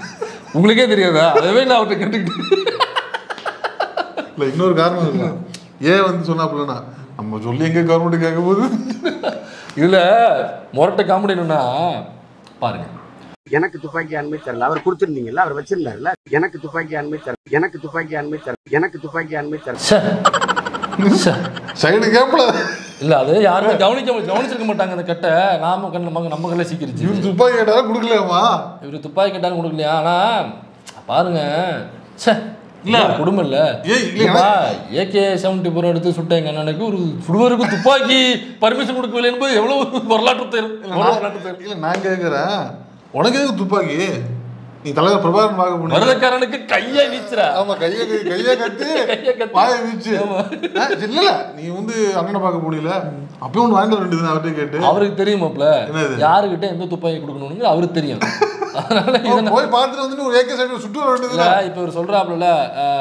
உங்களுக்கே தெரியாதா அதவே நான் அவர்கிட்ட கேட்டுக்கிட்டு இல்ல இன்னொரு காரணம் இருக்கலாம் ஏன் வந்து சொன்னாப்புலன்னா நம்ம சொல்லி எங்க கவர்மெண்ட் கேட்க போகுது இதுல முரட்ட காமெடி என்னன்னா பாருங்க எனக்கு துப்பாக்கி அனுமதி தரல அவர் கொடுத்திருந்தீங்கல்ல அவர் வச்சிருந்தாருல எனக்கு துப்பாக்கி அனுமதி தரல எனக்கு துப்பாக்கி அனுமதி தரல எனக்கு துப்பாக்கி அனுமதி தரல ச்சே. ச்சே. சைடு கேப்ல இல்ல அது யாருமே கவனிக்க கவனிச்சிருக்க மாட்டாங்க அந்த கட்டை நாம கண்ணு நம்ம நம்ம கல்ல சீக்கிரிச்சு இவர் துப்பாக்கி கேட்டாலும் கொடுக்கலையாமா இவரு துப்பாக்கி கேட்டாலும் கொடுக்கலையா ஆனா பாருங்க ச்சே இல்ல குடும்பம் இல்ல ஏய், இல்லையா? ஏகே செவன்டி ஃபோர் எடுத்து சுட்ட எங்க அண்ணனுக்கு ஒரு சுடுவருக்கு துப்பாக்கி பர்மிஷன் கொடுக்கவில்லை என்பது எவ்வளவு வரலாற்று தேர் வரலாற்று தேர் இல்ல நான் கேக்குறேன் உனக்கு எதுக்கு துப்பாக்கி நீ தலைவர் பிரபாகரன் பார்க்க போனீங்க மருதக்காரனுக்கு கையை வீச்சுற ஆமா கைய கைய கத்து கையை கத்து. வாய வீச்சு ஆமா. ஆ, இல்ல இல்ல நீ வந்து அண்ணனை பார்க்க முடியல அப்பயும் ஒன்று வாங்கிட்டு வர வேண்டியது அவர்கிட்ட கேட்டு அவருக்கு தெரியுமாப்ல என்னது? யாருக்கிட்ட எந்த துப்பாக்கி கொடுக்கணும்னு அவருக்கு தெரியும் அதனால இதை அவன் போய் பார்த்துட்டு வந்துட்டு ஒரு ஏகே சைடு சுட்டு வர வேண்டியது இல்ல இப்ப இவர் சொல்றாப்புல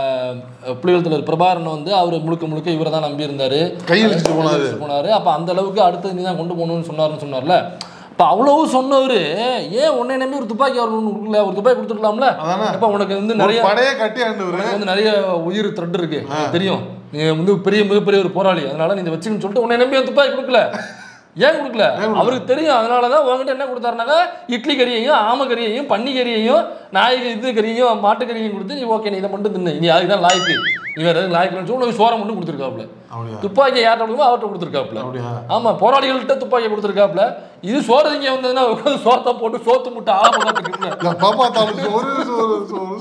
புலிகள் தலைவர் பிரபாகரன் வந்து அவர் முழுக்க முழுக்க இவரை தான் நம்பி இருந்தாரு கையெழுத்து போனாரு. கையெழுத்து போனாரு அப்ப அந்த அளவுக்கு அடுத்தது நீ தான் கொண்டு போகணும்னு சொன்னாருன்னு சொன்னார்ல இப்ப அவ்வளவு சொன்னவரு ஏன் உன்னை நம்பி ஒரு துப்பாக்கி வரணும்னு கொடுக்கல ஒரு துப்பாக்கி கொடுத்துருக்கலாம்ல அதானே. இப்ப உனக்கு வந்து ஒரு நிறைய படையே கட்டி ஆண்டவர் உனக்கு வந்து நிறைய உயிர் த்ரெட் இருக்கு எனக்கு தெரியும் நீ வந்து பெரிய மிகப்பெரிய ஒரு போராளி அதனால நீ இதை வச்சுன்னு சொல்லிட்டு உன்னை நம்பி அந்த துப்பாக்கி கொடுக்கல ஏன் கொடுக்கல அவருக்கு தெரியும் அதனால தான் உங்ககிட்ட என்ன கொடுத்தாருனாக்கா இட்லி கறியையும் ஆம கறியையும் பன்னி கறியையும் நாய் இது கறியையும் மாட்டு கறியையும் கொடுத்து நீ ஓகே நீ இதை மட்டும் தின்னு நீ அதுக்கு தான் லாய்க்கு நீ வேற எதுவும் லாய்க்குன்னு சொல்லி உனக்கு சோறை மட்டும் கொடுத்துருக்காப்புல அப்படியா துப்பாக்கி யார்கிட்ட கொடுக்குமோ அவர்கிட்ட கொடுத்துருக்காப்புல அப்படியா ஆமா போராளிகள்கிட்ட துப்பாக்கி கொடுத்துருக்காப்புல இது சோறு திங்க வந்ததுன்னா உட்காந்து சோத்தை போட்டு சோத்து முட்டை ஆள போட்டு இல்ல, பாப்பா தாலும் ஒரு ஒரு- ஒரு-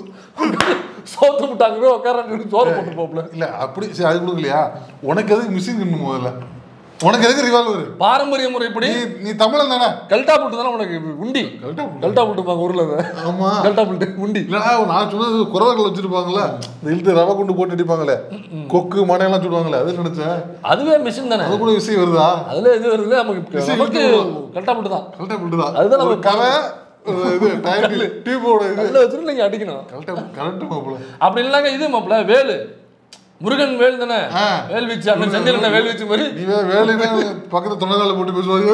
சோத்து முட்டாங்க உட்கார சோறு போட்டு போப்புல இல்ல அப்படி சரி அது கொடுக்கலையா உனக்கு எதுக்கு மிஷின் கண்ணு முதல்ல உனக்கு எதுக்கு ரிவால்வர் பாரம்பரிய முறைப்படி நீ நீ தமிழன் தானே கல்டா புட்டு தானே உனக்கு உண்டி கரெக்டா புட்டு. கல்டா புட்டுப்பாங்க ஊர்ல அதை. ஆமா கல்டா புட்டு உண்டி இல்லடா நான் சொன்னது குறவர்கள் வச்சிருப்பாங்கல்ல இந்த இழுத்து ரவை கொண்டு போட்டு அடிப்பாங்களே கொக்கு மடையெல்லாம் சொல்லுவாங்களே அது நினைச்சேன் அதுவே மிஷின் தானே அது கூட விஷயம் வருதா அதுல இது வருது நமக்கு விசில் நமக்கு விட்டு கல்டா புட்டு தான் கரெக்டா புட்டுதான் அதுதான் நம்ம ஒரு கரை ஒரு இது டயர் டியூபோட இது அதுல வச்சுட்டு நீங்க அடிக்கணும் கரெக்டா கரெக்டா மாப்பிள அப்படி இல்லைங்க இது மாப்பிள வேலு முருகன் வேல் தானே ஆ. வேல் வீச்சு அண்ணன் செந்தில் அண்ணன் வேல் வீச்சு மாதிரி நீ வேற வேலையில பக்கத்துல தொண்டைகால போட்டு பேசுவாங்க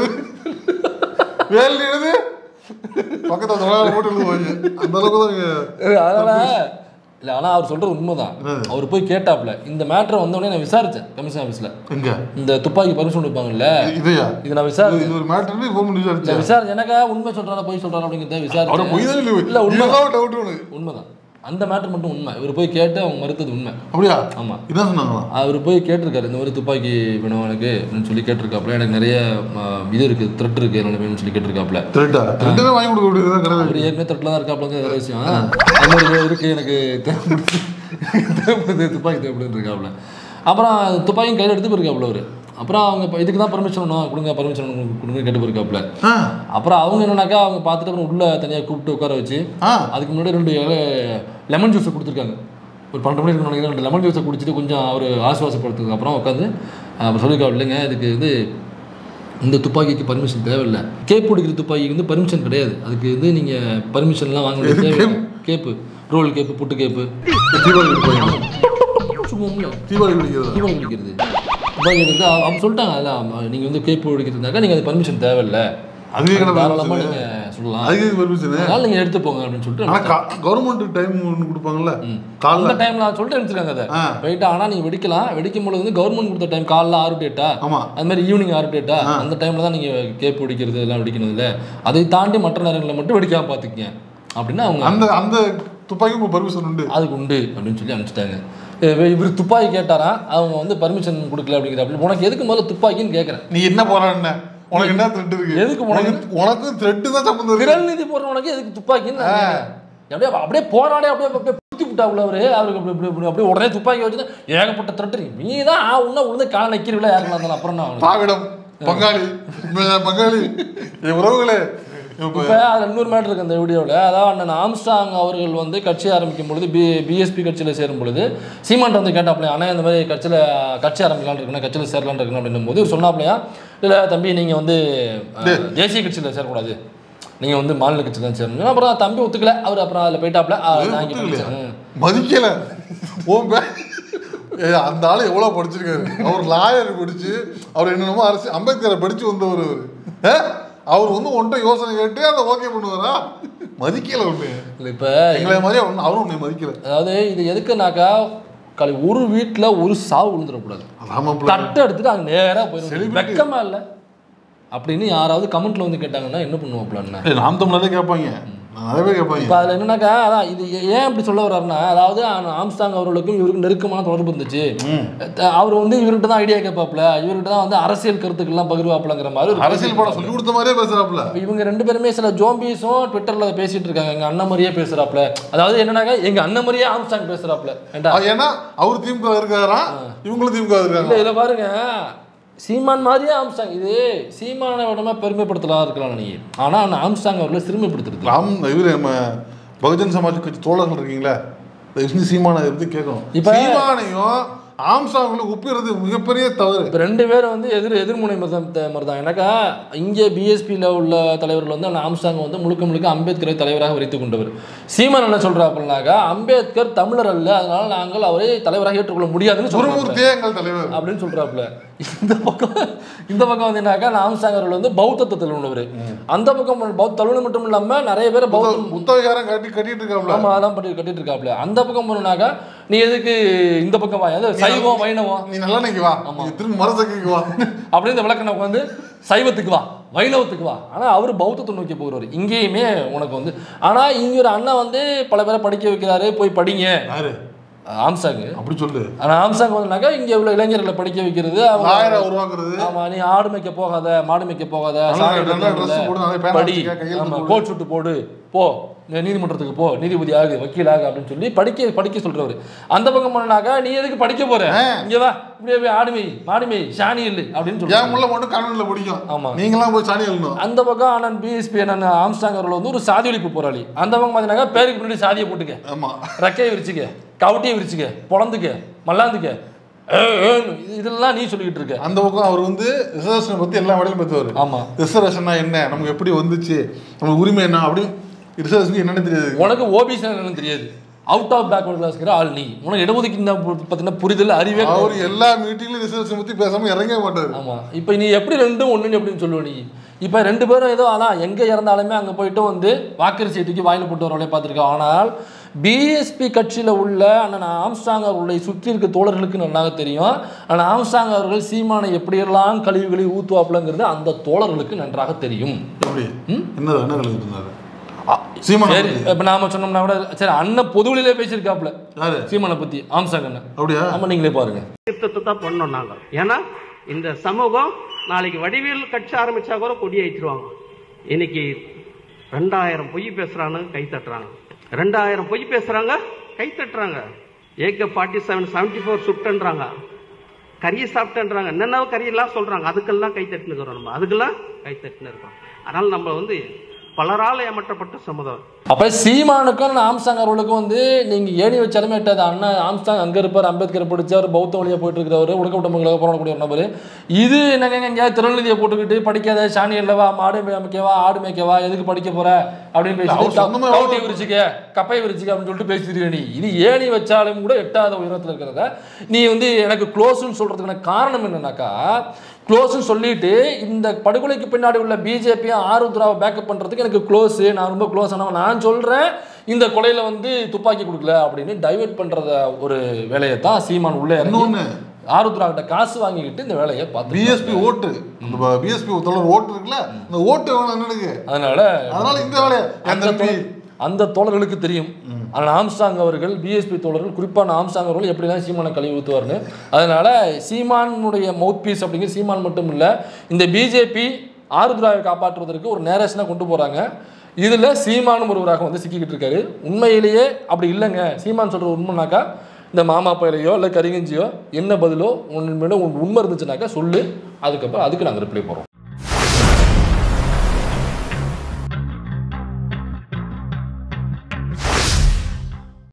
வேலை எழுது பக்கத்துல தொண்டைகால போட்டு எழுதுவாங்க அந்த அளவுக்கு தான் நீங்க ஏய், அதனால இல்ல ஆனா அவர் சொல்றது உண்மைதான் என்னது? அவர் போய் கேட்டாப்ல இந்த மேட்டரை வந்தோடனே நான் விசாரிச்சேன் கமிஷன் ஆஃபீஸ்ல எங்க இந்த துப்பாக்கி பர்மிஷன் கொடுப்பாங்கல்ல இதையா இது நான் இது விசாரிச்சேன் இது ஒரு மேட்டர்னு ஃபோன் பண்ணி இல்ல விசாரிச்சேன் விசாரிச்சு எனக்கா உண்மை சொல்றாரா பொய் சொல்றாரா அப்படிங்கிறத அவரை பொய் தான் விசாரிச்சு சொல்லி இல்ல, உண்மை. இதெல்லாம் டவுட் உனக்கு உண்மைதான் அந்த மேட்டர் மட்டும் உண்மை இவர் போய் கேட்டு அவங்க மறுத்தது உண்மை அப்படியா ஆமா இதான் சொன்னாங்களா அவர் போய் கேட்டிருக்காரு இந்த மாதிரி துப்பாக்கி வேணும் எனக்கு அப்படின்னு சொல்லி கேட்டிருக்காப்புல எனக்கு நிறைய ஆ, இது இருக்கு த்ரெட் இருக்கு என்னோட வேணும்னு சொல்லி கேட்டிருக்காப்புல த்ரெட்டா த்ரெட்டு தான் வாங்கி கொடுக்க வேண்டியதுதான் அவர் கிடையாது ஏற்கனவே த்ரெட்ல தான் இருக்காப்புல வேற விஷயம் அது மாதிரி இது இருக்கு எனக்கு தேவைப்படுது தேவைப்படுது துப்பாக்கி தேவைப்படுது இருக்காப்புல அப்புறம் துப்பாக்கியும் கையில் எடுத்து போயிருக்காப்புல அவரு அப்புறம் அவங்க இப்ப இதுக்கு தான் பர்மிஷன் வேணும் கொடுங்க பர்மிஷன் கொடுங்க கேட்டு போயிருக்காப்புல ஆ அப்புறம் அவங்க என்னன்னாக்கா அவங்க பார்த்துட்டு அப்புறம் உள்ள தனியாக கூப்பிட்டு உட்கார வச்சு ஆ அதுக்கு முன்னாடி ரெண்டு இலை லெமன் ஜூஸை கொடுத்துருக்காங்க ஒரு பன்னெண்டு மணிக்கு நினைக்கிறேன் ரெண்டு லெமன் ஜூஸை குடிச்சிட்டு கொஞ்சம் அவர் ஆசுவாசப்படுத்துக்கு அப்புறம் உட்காந்து அப்புறம் சொல்லியிருக்காரு இல்லைங்க இதுக்கு வந்து இந்த துப்பாக்கிக்கு பர்மிஷன் தேவையில்லை கேப் பிடிக்கிற துப்பாக்கிக்கு வந்து பர்மிஷன் கிடையாது அதுக்கு வந்து நீங்கள் பர்மிஷன்லாம் வாங்க வேண்டிய தேவையில்லை கேப்பு ரோல் கேப்பு புட்டு கேப்பு தீபாவளி கொடுப்பாங்க சும்மா தீபாவளி பிடிக்கிறதா தீபாவளி பிடிக்கிறது துப்பாக்கி எடுத்து அவ- அவங்க சொல்லிட்டாங்க அதில் நீங்கள் வந்து கேப்பு பிடிக்கிறதுனாக்கா நீங்கள் அது பர்மிஷன் தேவையில்லை அதுவே கடை தாராளமாக permission. நீங்கள் சொல்லலாம் அதுக்கு பெர்மிஷன் அதனால நீங்கள் எடுத்து போங்க அப்படின்னு சொல்லிட்டு ஆனா கவர்மெண்ட் டைம் ஒன்று கொடுப்பாங்கல்ல அந்த காலைல டைம்ல சொல்லிட்டு அனுப்பிச்சிருக்காங்க அதை ஆ. ரைட்டா ஆனா நீங்க வெடிக்கலாம் வெடிக்கும் பொழுது வந்து கவர்மெண்ட் கொடுத்த டைம் காலைல ஆறு டு எட்டா ஆமா அது மாதிரி ஈவினிங் ஆறு டு எட்டா அந்த டைம்ல தான் நீங்க கேப் வெடிக்கிறது எல்லாம் வெடிக்கணும் இல்ல அதை தாண்டி மற்ற நேரங்களில் மட்டும் வெடிக்காம பாத்துக்கங்க அப்படின்னு அவங்க அந்த அந்த துப்பாக்கி பர்மிஷன் உண்டு அதுக்கு உண்டு அப்படின்னு சொல்லி அனுப்பிச்சிட்டாங்க இவர் துப்பாக்கி கேட்டாராம் அவங்க வந்து பர்மிஷன் கொடுக்கல அப்படிங்கிற உனக்கு எதுக்கு முதல்ல துப்பாக்கின்னு கேட்குறேன் நீ என்ன போறான்ன உனக்கு என்ன த்ரெட் இருக்கு எதுக்கு உனக்கு? உனக்கு உனக்கும் த்ரெட் தான் சம்பந்தம் இருக்கு விரல் நிதி போடுறவனுக்கு எதுக்கு துப்பாக்கின்னு நான் கேட்கிறேன். அப்படியே அப்படியே போராடி அப்படியே அப்படியே புத்தி விட்டாப்புல அவரு அவருக்கு அப்படி இப்படி இப்படி அப்படியே உடனே துப்பாக்கி வச்சு ஏகப்பட்ட திரட்டு நீ தான் ஆ உன்ன உழுந்து கால நிக்கிறீங்களா யாருக்கலாம் இருந்தாலும் அப்புறம் என்ன அவனுக்கு? பாவிடம் பங்காளி உண்மையான பங்காளி என் உறவுகளே இப்ப இப்ப அதுல இன்னொரு மேட்டர் இருக்கு அந்த வீடியோவில் அதாவது அண்ணன் ஆம்ஸ்டாங் அவர்கள் வந்து கட்சி ஆரம்பிக்கும் பொழுது பி பிஎஸ்பி கட்சியில் சேரும் பொழுது சீமான் வந்து கேட்டாப்லையா அண்ணா இந்த மாதிரி கட்சியில் கட்சி ஆரம்பிக்கலாம்னு இருக்கணும் கட்சியில் சேரலாம்னு இருக்கணும் அப்படின்னும் போது இவர் சொன்னாப்லையா இல்லை தம்பி நீங்கள் வந்து அஹ், தேசிய கட்சியில் சேரக்கூடாது நீங்கள் வந்து மாநில கட்சியில் தான் சேரணும் அப்புறம் தம்பி ஒத்துக்கல அவர் அப்புறம் அதில் போயிட்டாப்ல ஆ, நான் இங்கே ஒத்துக்கலையா? படிச்சேன். மதிக்கல உன் பே- ஏய், அந்த ஆளு எவ்வளவு படிச்சிருக்காரு அவர் லாயர் படிச்சு அவர் என்னென்னமோ அரசு அம்பேத்கரை படிச்சு வந்தவர் அவரு ஆ? அவர் வந்து ஒன்றை யோசனை கேட்டு அதை ஓகே பண்ணுவாரா மதிக்கல ஒண்ணு இல்லை இப்போ எங்களை மாதிரியே ஒண்ணு அவரும் உன்னை மதிக்கல அதாவது இது எதுக்குனாக்கா கலை ஒரு வீட்டில் ஒரு சாவு விழுந்துடக்கூடாது ராமப்பிள்ளை தட்டை எடுத்துட்டு அங்கே நேராக போயிடும் Celebrity. வெக்கமா இல்லை அப்படின்னு யாராவது கமெண்ட்ல வந்து கேட்டாங்கன்னா என்ன பண்ணுவோம் ஏய், நாம் தமிழரே கேட்பாங்க நான் நிறைய பேர் கேட்பாங்க இப்போ அதில் என்னன்னாக்கா அதான் இது ஏன் அப்படி சொல்ல வர்றாருன்னா அதாவது ஆ- ஆம்ஸ்டாங் அவர்களுக்கும் இவருக்கும் நெருக்கமான தொடர்பு இருந்துச்சு த- அவர் வந்து இவர்கிட்ட தான் ஐடியா கேட்பாப்ல இவர்கிட்ட தான் வந்து அரசியல் கருத்துக்கள்லாம் பகிர்வாப்புலங்கிற மாதிரி ஒரு அரசியல் படம் சொல்லி கொடுத்த மாதிரியே பேசுறாப்புல இவங்க ரெண்டு பேருமே சில ஜோம்பிஸும் ட்விட்டர்ல பேசிட்டு இருக்காங்க எங்க அண்ணன் மாதிரியே பேசுறாப்ல அதாவது என்னன்னாக்கா எங்க அண்ணன் மாதிரியே ஆம்ஸ்டாங் பேசுறாப்ல ஏண்டா அது ஏன்னா அவர் திமுக இருக்காராம் இவங்களும் திமுக இல்ல இருக்காங்க இதை பாருங்க சீமான் மாதிரியே ஆம்ஸ்டாங் இது சீமான விடமா பெருமைப்படுத்தலாம் இருக்கலாம் நீ ஆனா அந்த ஆம்ஸ்டாங் அவர்களை சிறுமைப்படுத்துறது ராம் இவரு நம்ம பகுஜன் சமாஜ் கட்சி தோழர்கள் இருக்கீங்களா இந்த விஷ்ணு சீமானை இருந்து கேட்கணும் இப்ப- சீமானையும் ஆம்சாங்களை ஒப்பிடுறது மிகப்பெரிய தவறு இப்போ ரெண்டு பேரும் வந்து எதிர் எதிர்முனை மதம் மாதிரி தான் எனக்கா இங்கே பிஎஸ்பியில் உள்ள தலைவர்கள் வந்து அந்த ஆம்ஸ்டாங் வந்து முழுக்க முழுக்க அம்பேத்கரை தலைவராக வைத்துக் கொண்டவர் சீமான் என்ன சொல்றா அப்படின்னாக்கா அம்பேத்கர் தமிழர் அல்ல அதனால நாங்கள் அவரை தலைவராக ஏற்றுக்கொள்ள முடியாதுன்னு சொல்றாங்க குருமூர்த்தியே எங்கள் தலைவர் அப்படின்னு சொல்றாப்புல இந்த பக்கம் இந்த பக்கம் வந்து என்னக்கா ஆம்ஸ்டாங் அவர்கள் வந்து பௌத்தத்தை தழுவினவர் அந்த பக்கம் பௌத்த தழுவின மட்டும் இல்லாம நிறைய பேர் பௌத்தம் புத்தகாரம் கட்டி கட்டிட்டு இருக்காப்ல ஆமா அதான் பண்ணி கட்டிட்டு இருக்காப்புல அந்த பக்கம் போனாக்கா நீ எதுக்கு இந்த பக்கம் வா அதாவது சைவம் வைணவம் நீ நல்லா நினைக்கு வா நீ திரும்ப மரசக்கைக்கு வா அப்படின்னு இந்த விளக்கணை வந்து சைவத்துக்கு வா வைணவத்துக்கு வா ஆனா அவர் பௌத்தத்தை நோக்கி போகிறவர் இங்கேயுமே உனக்கு வந்து ஆனா இங்க ஒரு அண்ணன் வந்து பல பேரை படிக்க வைக்கிறாரு போய் படிங்க யாரு ஆம்சாங் அப்படி சொல்லு ஆனா ஆம்சாங் வந்துனாக்கா இங்க உள்ள இளைஞர்களை படிக்க வைக்கிறது அவங்க ஆயிரம் உருவாக்குறது ஆமா நீ ஆடு மேய்க்க போகாத மாடு மேய்க்க போகாத நல்லா- சாணி நல்லா எடுத்து dress போடாத, போடு, நல்லா பேனா படி வச்சுக்க, கையெழுத்து ஆமா போடு. கோட் சுட்டு போடு போ நீ நீதிமன்றத்துக்கு போ நீதிபதி ஆகு வக்கீல் ஆகு அப்படின்னு சொல்லி படிக்க படிக்க சொல்றவர் அந்த பக்கம் போனாக்கா நீ எதுக்கு படிக்க போற ஆ. இங்க வா இப்படியே போய் ஆடு மேய் மாடு மேய் சாணி இல்லை அப்படின்னு என் சொல்றாங்க முள்ள மட்டும் கான்வென்ட்ல பிடிக்கும் ஆமா. நீங்களாம் போய் சாணி எழுதணும் அந்த பக்கம் அண்ணன் பிஎஸ்பி அண்ணன் ஆம்ஸ்டாங் அவர்கள் வந்து ஒரு சாதி ஒழிப்பு போராளி அந்த பக்கம் பார்த்தீங்கன்னா பேருக்கு முன்னாடி சாதியை போட்டுக்க ஆமா ரெக்கையை விரிச்சுக்க கவுட்டியை விரிச்சுக்க பொழந்துக்க மல்லாந்துக்க ஏ, ஏன்னு இது- இதெல்லாம் நீ சொல்லிக்கிட்டு இருக்க அந்த பக்கம் அவர் வந்து ரிசர்வேஷன் பத்தி எல்லா வேலையும் பேசுவார் ஆமா ரிசர்வேஷன்னா என்ன நமக்கு எப்படி வந்துச்சு நமக்கு உரிமை என்ன அப்படின்னு ரிசர்வேஷன் என்னன்னு தெரியாது உனக்கு ஓபிசி என்னன்னு தெரியாது அவுட் ஆஃப் பேக்வர்ட் கிளாஸ்ங்கிற ஆள் நீ உனக்கு இடஒதுக்கீடு பார்த்தீங்கன்னா புரிதல் அறிவே அவர் எல்லா மீட்டிங்லயும் ரிசர்வேஷன் பத்தி பேசாம இறங்கவே மாட்டாரு ஆமா இப்போ நீ எப்படி ரெண்டும் ஒண்ணுன்னு எப்படின்னு சொல்லுவ நீ இப்போ ரெண்டு பேரும் ஏதோ அதான் எங்க இறந்தாலுமே அங்க போயிட்டு வந்து வாக்கரிசியை தூக்கி வாயில போட்டு வரவளே பார்த்துருக்கோம் ஆனால் பிஎஸ்பி கட்சியில உள்ள அண்ணன் ஆம்ஸ்டாங் அவர்களை சுற்றி இருக்க தோழர்களுக்கு நல்லாக தெரியும் அண்ணன் ஆம்ஸ்டாங் அவர்கள் சீமானை எப்படியெல்லாம் கழிவுகளை ஊத்துவாப்புலங்கிறது அந்த தோழர்களுக்கு நன்றாக தெரியும் எப்படி என்ன என்ன கலந்து இருந்தாரு சீமான் சரி இப்போ நாம சொன்னோம்னா கூட சரி அண்ணன் பொதுவெளியிலே பேசியிருக்காப்புல யாரு சீமானை பத்தி ஆம்ஸ்டாங் அண்ணன் அப்படியா ஆமா நீங்களே பாருங்க சீர்திருத்தத்தை தான் பண்ணோம் நாங்கள் ஏன்னா இந்த சமூகம் நாளைக்கு வடிவேல் கட்சி ஆரம்பிச்சா கூட கொடி ஏற்றிடுவாங்க இன்னைக்கு ரெண்டாயிரம் பொய் பேசுறான்னு கை தட்டுறாங்க ரெண்டாயிரம் பொய் பேசுறாங்க கை தட்டுறாங்க ஏக ஃபார்ட்டி செவன் செவன்டி ஃபோர் சுட்டுன்றாங்க கறியை சாப்பிட்டேன்றாங்க என்னென்ன கறியெல்லாம் சொல்றாங்க அதுக்கெல்லாம் கை தட்டுன்னு இருக்கிறோம் நம்ம அதுக்கெல்லாம் கை தட்டுன்னு இருக்கோம் அதனால நம்ம வந்து பலரால் ஏமாற்றப்பட்ட சமுதாயம் அப்ப சீமானுக்கும் ஆம்சாங் அவர்களுக்கும் வந்து நீங்க ஏணி வச்சாலுமே எட்டாது அண்ணன் ஆம்சாங் அங்க இருப்பார் அம்பேத்கர் படிச்சவர் பௌத்த வழியா போயிட்டு இருக்கிறவர் உடக்க உடம்புகளை போராடக்கூடிய ஒரு நபர் இது என்னங்க எங்கேயாவது திருநெல்வேலியை போட்டுக்கிட்டு படிக்காத சாணி இல்லவா மாடு மேய்க்கவா ஆடு மேய்க்கவா எதுக்கு படிக்க போற அப்படின்னு அவர் பேசிட்டு சொந்தமா கவுட்டியை விரிச்சுக்க கப்பையை விரிச்சுக்க அப்படின்னு சொல்லிட்டு பேசிட்டு நீ இது ஏணி வச்சாலும் கூட எட்டாத உயரத்துல இருக்கிறத நீ வந்து எனக்கு க்ளோஸ்னு சொல்றதுக்கான காரணம் என்னன்னாக்கா க்ளோஸ்னு சொல்லிட்டு இந்த படுகொலைக்கு பின்னாடி உள்ள பிஜேபியும் ஆருத்ராவை பேக்கப் பண்றதுக்கு எனக்கு க்ளோஸ் நான் ரொம்ப க்ளோஸ் ஆனவன் நான் சொல்றேன் இந்த கொலையில வந்து துப்பாக்கி கொடுக்கல அப்படின்னு டைவர்ட் பண்றத ஒரு வேலையை தான் சீமான் உள்ளே இறங்கி இன்னொன்னு ஆருத்ரா கிட்ட காசு வாங்கிக்கிட்டு இந்த வேலையை பார்த்து பிஎஸ்பி ஓட்டு அந்த பிஎஸ்பி தொடர் ஓட்டு இருக்குல்ல அந்த ஓட்டு வேணும் அண்ணனுக்கு அதனால அதனால இந்த வேலையை என் அந்த தம்பி தோ- அந்த தோழர்களுக்கு தெரியும் ஆனால் ஆம்ஸ்டாங் அவர்கள் பிஎஸ்பி தோழர்கள் குறிப்பான ஆம்ஸ்டாங் அவர்கள் எப்படிலாம் சீமானை கழுவி ஊற்றுவார்னு அதனால சீமானுடைய மவுத் பீஸ் அப்படிங்கிற சீமான் மட்டும் இல்லை இந்த பிஜேபி ஆருத்ராவை காப்பாற்றுவதற்கு ஒரு நேரேஷனாக கொண்டு போகிறாங்க இதில் சீமானும் ஒருவராக வந்து சிக்கிக்கிட்டு இருக்காரு உண்மையிலேயே அப்படி இல்லைங்க சீமான் சொல்கிற உண்மைனாக்கா இந்த மாமா பயிலையோ இல்லை கரிகஞ்சியோ என்ன பதிலோ உண்மையில உன் உண்மை இருந்துச்சுனாக்கா சொல்லு அதுக்கப்புறம் அதுக்கு நாங்கள் ரிப்ளை போகிறோம்